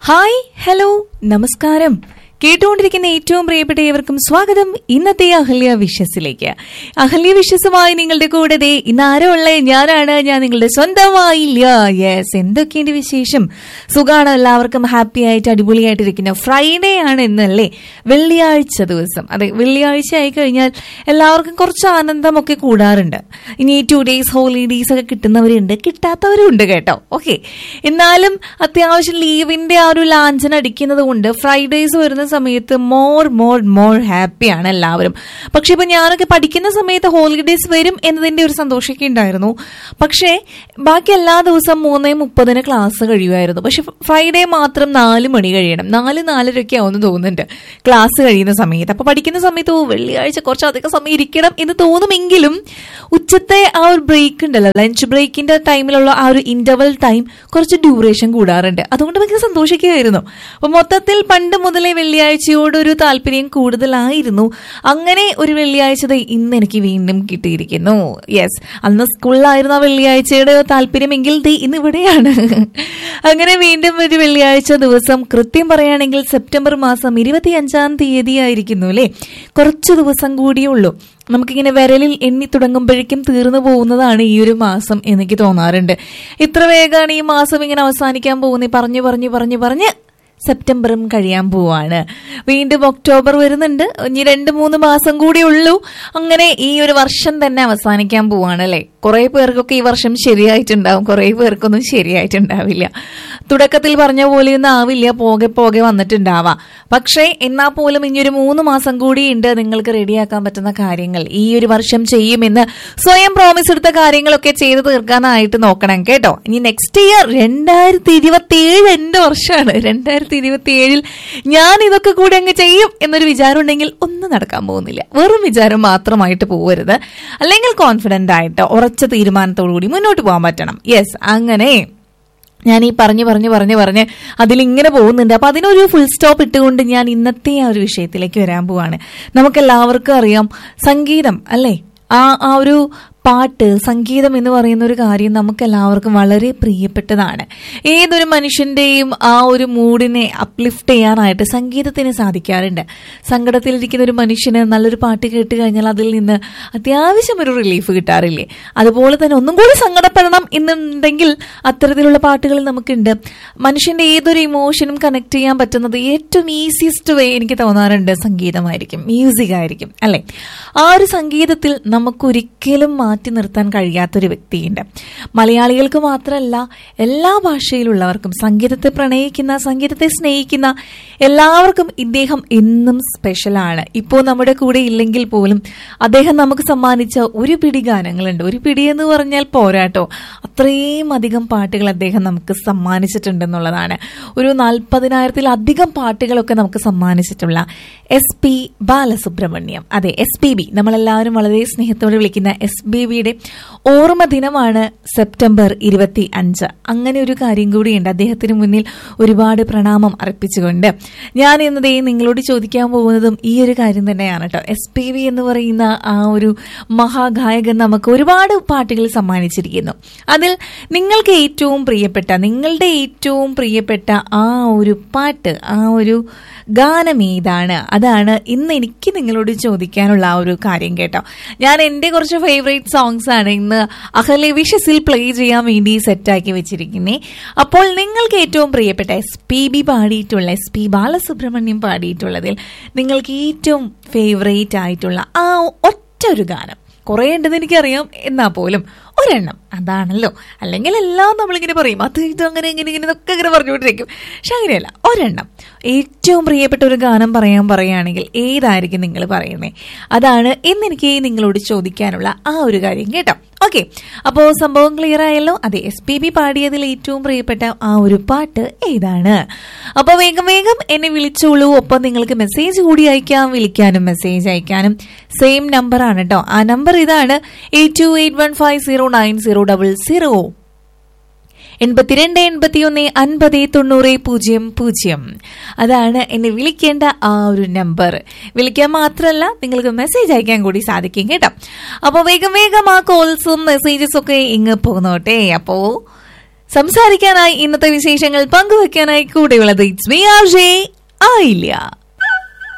hi hello നമസ്കാരം കേട്ടുകൊണ്ടിരിക്കുന്ന ഏറ്റവും പ്രിയപ്പെട്ട ഏവർക്കും സ്വാഗതം ഇന്നത്തെ അഹല്യ വിശ്വസിലേക്ക് അഹല്യ വിശ്വസുമായി നിങ്ങളുടെ കൂടെ ദേ ഇന്ന് ആരോ ഉള്ളേ ഞാനാണ് ഞാൻ നിങ്ങളുടെ സ്വന്തമായില്ല യെസ് എന്തൊക്കെയുണ്ട് വിശേഷം സുഖാണ് എല്ലാവർക്കും ഹാപ്പി ആയിട്ട് അടിപൊളിയായിട്ടിരിക്കുന്ന ഫ്രൈഡേ ആണ് ഇന്നല്ലേ വെള്ളിയാഴ്ച ദിവസം അതെ വെള്ളിയാഴ്ച ആയി കഴിഞ്ഞാൽ എല്ലാവർക്കും കുറച്ച് ആനന്ദമൊക്കെ കൂടാറുണ്ട് ഇനി ടു ഡേയ്സ് ഹോളിഡേയ്സ് ഒക്കെ കിട്ടുന്നവരുണ്ട് കിട്ടാത്തവരും ഉണ്ട് കേട്ടോ ഓക്കെ എന്നാലും അത്യാവശ്യം ലീവിന്റെ ആ ഒരു ലാഞ്ചന അടിക്കുന്നത് കൊണ്ട് ഫ്രൈഡേയ്സ് വരുന്ന സമയത്ത് മോർ മോർ മോർ ഹാപ്പിയാണ് എല്ലാവരും പക്ഷെ ഇപ്പൊ ഞാനൊക്കെ പഠിക്കുന്ന സമയത്ത് ഹോളിഡേയ്സ് വരും എന്നതിന്റെ ഒരു സന്തോഷമൊക്കെ ഉണ്ടായിരുന്നു പക്ഷേ ബാക്കി എല്ലാ ദിവസവും മൂന്നേ മുപ്പതിന് ക്ലാസ് കഴിയുമായിരുന്നു പക്ഷെ ഫ്രൈഡേ മാത്രം നാല് മണി കഴിയണം നാല് നാലരയൊക്കെ ആവുമെന്ന് തോന്നുന്നുണ്ട് ക്ലാസ് കഴിയുന്ന സമയത്ത് അപ്പൊ പഠിക്കുന്ന സമയത്ത് ഓ വെള്ളിയാഴ്ച കുറച്ച് അധികം സമയം ഇരിക്കണം എന്ന് തോന്നുമെങ്കിലും ഉച്ചത്തെ ആ ഒരു ബ്രേക്ക് ഉണ്ടല്ലോ ലഞ്ച് ബ്രേക്കിന്റെ ടൈമിലുള്ള ആ ഒരു ഇന്റർവൽ ടൈം കുറച്ച് ഡ്യൂറേഷൻ കൂടാറുണ്ട് അതുകൊണ്ട് ഭയങ്കര സന്തോഷിക്കുകയായിരുന്നു അപ്പൊ മൊത്തത്തിൽ പണ്ട് മുതലേ വെള്ളിയാഴ്ചയോട് ഒരു താല്പര്യം കൂടുതലായിരുന്നു അങ്ങനെ ഒരു വെള്ളിയാഴ്ച ദേ ഇന്ന് എനിക്ക് വീണ്ടും കിട്ടിയിരിക്കുന്നു യെസ് അന്ന് സ്കൂളിലായിരുന്നു ആ വെള്ളിയാഴ്ചയുടെ താല്പര്യമെങ്കിൽ ദേ ഇന്ന് ഇവിടെയാണ് അങ്ങനെ വീണ്ടും ഒരു വെള്ളിയാഴ്ച ദിവസം കൃത്യം പറയുകയാണെങ്കിൽ സെപ്റ്റംബർ മാസം ഇരുപത്തി അഞ്ചാം തീയതി ആയിരിക്കുന്നു അല്ലേ കുറച്ച് ദിവസം കൂടിയേ ഉള്ളൂ നമുക്കിങ്ങനെ വിരലിൽ എണ്ണി തുടങ്ങുമ്പോഴേക്കും തീർന്നു പോകുന്നതാണ് ഈ ഒരു മാസം എനിക്ക് തോന്നാറുണ്ട് ഇത്ര വേഗമാണ് ഈ മാസം ഇങ്ങനെ അവസാനിക്കാൻ പോകുന്നത് പറഞ്ഞു പറഞ്ഞു പറഞ്ഞു പറഞ്ഞ് സെപ്റ്റംബറും കഴിയാൻ പോവാണ് വീണ്ടും ഒക്ടോബർ വരുന്നുണ്ട് ഇനി രണ്ട് മൂന്ന് മാസം കൂടി ഉള്ളൂ അങ്ങനെ ഈ ഒരു വർഷം തന്നെ അവസാനിക്കാൻ പോവാണ് അല്ലേ കുറെ പേർക്കൊക്കെ ഈ വർഷം ശരിയായിട്ടുണ്ടാവും കുറെ പേർക്കൊന്നും ശരിയായിട്ടുണ്ടാവില്ല തുടക്കത്തിൽ പറഞ്ഞ പോലെയൊന്നും ആവില്ല പോകെ പോകെ വന്നിട്ടുണ്ടാവാം പക്ഷേ എന്നാൽ പോലും ഇനി ഒരു മൂന്ന് മാസം കൂടി ഉണ്ട് നിങ്ങൾക്ക് റെഡിയാക്കാൻ പറ്റുന്ന കാര്യങ്ങൾ ഈ ഒരു വർഷം ചെയ്യുമെന്ന് സ്വയം പ്രോമിസ് എടുത്ത കാര്യങ്ങളൊക്കെ ചെയ്ത് തീർക്കാനായിട്ട് നോക്കണം കേട്ടോ ഇനി നെക്സ്റ്റ് ഇയർ രണ്ടായിരത്തി ഇരുപത്തി ഏഴ് എന്റെ വർഷമാണ് രണ്ടായിരത്തി ഇരുപത്തി ഏഴിൽ ഞാൻ ഇതൊക്കെ കൂടി അങ്ങ് ചെയ്യും എന്നൊരു വിചാരം ഉണ്ടെങ്കിൽ ഒന്നും നടക്കാൻ പോകുന്നില്ല വെറും വിചാരം മാത്രമായിട്ട് പോകരുത് അല്ലെങ്കിൽ കോൺഫിഡന്റ് ആയിട്ട് ഉറച്ച തീരുമാനത്തോടു കൂടി മുന്നോട്ട് പോകാൻ പറ്റണം യെസ് അങ്ങനെ ഞാൻ ഈ പറഞ്ഞു പറഞ്ഞു പറഞ്ഞു പറഞ്ഞ് അതിലിങ്ങനെ പോകുന്നുണ്ട് അപ്പൊ അതിനൊരു ഫുൾ സ്റ്റോപ്പ് ഇട്ടുകൊണ്ട് ഞാൻ ഇന്നത്തെ ആ ഒരു വിഷയത്തിലേക്ക് വരാൻ പോവാണ് നമുക്കെല്ലാവർക്കും അറിയാം സംഗീതം അല്ലേ ആ ആ ഒരു പാട്ട് സംഗീതം എന്ന് പറയുന്ന ഒരു കാര്യം നമുക്ക് എല്ലാവർക്കും വളരെ പ്രിയപ്പെട്ടതാണ് ഏതൊരു മനുഷ്യന്റെയും ആ ഒരു മൂഡിനെ അപ്ലിഫ്റ്റ് ചെയ്യാനായിട്ട് സംഗീതത്തിന് സാധിക്കാറുണ്ട് സങ്കടത്തിലിരിക്കുന്ന ഒരു മനുഷ്യന് നല്ലൊരു പാട്ട് കേട്ട് കഴിഞ്ഞാൽ അതിൽ നിന്ന് അത്യാവശ്യം ഒരു റിലീഫ് കിട്ടാറില്ലേ അതുപോലെ തന്നെ ഒന്നും കൂടി സങ്കടപ്പെടണം എന്നുണ്ടെങ്കിൽ അത്തരത്തിലുള്ള പാട്ടുകൾ നമുക്കുണ്ട് മനുഷ്യന്റെ ഏതൊരു ഇമോഷനും കണക്ട് ചെയ്യാൻ പറ്റുന്നത് ഏറ്റവും ഈസിയസ്റ്റ് വേ എനിക്ക് തോന്നാറുണ്ട് സംഗീതമായിരിക്കും മ്യൂസിക് ആയിരിക്കും അല്ലെ ആ ഒരു സംഗീതത്തിൽ നമുക്കൊരിക്കലും മാറ്റി നിർത്താൻ കഴിയാത്തൊരു വ്യക്തിയുണ്ട് മലയാളികൾക്ക് മാത്രമല്ല എല്ലാ ഭാഷയിലുള്ളവർക്കും സംഗീതത്തെ പ്രണയിക്കുന്ന സംഗീതത്തെ സ്നേഹിക്കുന്ന എല്ലാവർക്കും ഇദ്ദേഹം എന്നും സ്പെഷ്യലാണ് ഇപ്പോൾ നമ്മുടെ കൂടെ ഇല്ലെങ്കിൽ പോലും അദ്ദേഹം നമുക്ക് സമ്മാനിച്ച ഒരു പിടി ഗാനങ്ങളുണ്ട് ഒരു പിടി എന്ന് പറഞ്ഞാൽ പോരാട്ടോ അത്രയും അധികം പാട്ടുകൾ അദ്ദേഹം നമുക്ക് സമ്മാനിച്ചിട്ടുണ്ടെന്നുള്ളതാണ് ഒരു നാൽപ്പതിനായിരത്തിലധികം പാട്ടുകളൊക്കെ നമുക്ക് സമ്മാനിച്ചിട്ടുള്ള എസ് പി ബാലസുബ്രഹ്മണ്യം അതെ എസ് പി ബി നമ്മളെല്ലാവരും വളരെ സ്നേഹത്തോടെ വിളിക്കുന്ന എസ് ബി ബിയുടെ ഓർമ്മ ദിനമാണ് സെപ്റ്റംബർ ഇരുപത്തി അഞ്ച് അങ്ങനെ ഒരു കാര്യം കൂടിയുണ്ട് അദ്ദേഹത്തിന് മുന്നിൽ ഒരുപാട് പ്രണാമം അർപ്പിച്ചുകൊണ്ട് ഞാൻ ഇന്നതേ നിങ്ങളോട് ചോദിക്കാൻ പോകുന്നതും ഈ ഒരു കാര്യം തന്നെയാണ് കേട്ടോ എസ് പി വി എന്ന് പറയുന്ന ആ ഒരു മഹാഗായകൻ നമുക്ക് ഒരുപാട് പാട്ടുകൾ സമ്മാനിച്ചിരിക്കുന്നു അതിൽ നിങ്ങൾക്ക് ഏറ്റവും പ്രിയപ്പെട്ട നിങ്ങളുടെ ഏറ്റവും പ്രിയപ്പെട്ട ആ ഒരു പാട്ട് ആ ഒരു ഗാനം ഏതാണ് അതാണ് ഇന്ന് എനിക്ക് നിങ്ങളോട് ചോദിക്കാനുള്ള ആ ഒരു കാര്യം കേട്ടോ ഞാൻ എൻ്റെ കുറച്ച് ഫേവറേറ്റ് സോങ്സ് ആണ് ഇന്ന് അഹലെ വിഷസിൽ പ്ലേ ചെയ്യാൻ വേണ്ടി സെറ്റാക്കി വെച്ചിരിക്കുന്നേ അപ്പോൾ നിങ്ങൾക്ക് ഏറ്റവും പ്രിയപ്പെട്ട എസ് പി ബി പാടിയിട്ടുള്ള എസ് പി ബാലസുബ്രഹ്മണ്യം പാടിയിട്ടുള്ളതിൽ നിങ്ങൾക്ക് ഏറ്റവും ഫേവറേറ്റ് ആയിട്ടുള്ള ആ ഒറ്റ ഒരു ഗാനം കുറേ ഉണ്ടെന്ന് എനിക്കറിയാം എന്നാ പോലും ഒരെണ്ണം അതാണല്ലോ അല്ലെങ്കിൽ എല്ലാം നമ്മളിങ്ങനെ പറയും അത് ഇത് അങ്ങനെ ഇങ്ങനെ ഇങ്ങനെ ഇതൊക്കെ ഇങ്ങനെ പറഞ്ഞുകൊണ്ടിരിക്കും പക്ഷെ അങ്ങനെയല്ല ഒരെണ്ണം ഏറ്റവും പ്രിയപ്പെട്ട ഒരു ഗാനം പറയാൻ പറയുകയാണെങ്കിൽ ഏതായിരിക്കും നിങ്ങൾ പറയുന്നത് അതാണ് ഇന്നെനിക്ക് നിങ്ങളോട് ചോദിക്കാനുള്ള ആ ഒരു കാര്യം കേട്ടോ ഓക്കെ അപ്പോൾ സംഭവം ക്ലിയർ ആയല്ലോ അതെ എസ് പി ബി പാടിയതിൽ ഏറ്റവും പ്രിയപ്പെട്ട ആ ഒരു പാട്ട് ഏതാണ് അപ്പോൾ വേഗം വേഗം എന്നെ വിളിച്ചോളൂ ഒപ്പം നിങ്ങൾക്ക് മെസ്സേജ് കൂടി അയക്കാം വിളിക്കാനും മെസ്സേജ് അയക്കാനും സെയിം നമ്പർ ആണ് കേട്ടോ ആ നമ്പർ ഇതാണ് eight two eight one five zero nine zero double zero എൺപത്തിരണ്ട് എൺപത്തിയൊന്ന് അൻപത് തൊണ്ണൂറ് പൂജ്യം പൂജ്യം അതാണ് എന്നെ വിളിക്കേണ്ട ആ ഒരു നമ്പർ വിളിക്കാൻ മാത്രമല്ല നിങ്ങൾക്ക് മെസ്സേജ് അയക്കാൻ കൂടി സാധിക്കും കേട്ടോ അപ്പോൾ വേഗം വേഗം ആ കോൾസും മെസ്സേജസും ഒക്കെ ഇങ്ങ് പോന്നോട്ടെ അപ്പോൾ സംസാരിക്കാനായി ഇന്നത്തെ വിശേഷങ്ങൾ പങ്കുവെക്കാനായി കൂടെയുള്ളത് ഇറ്റ്സ് മീ ആർ ജെ ആയില്ല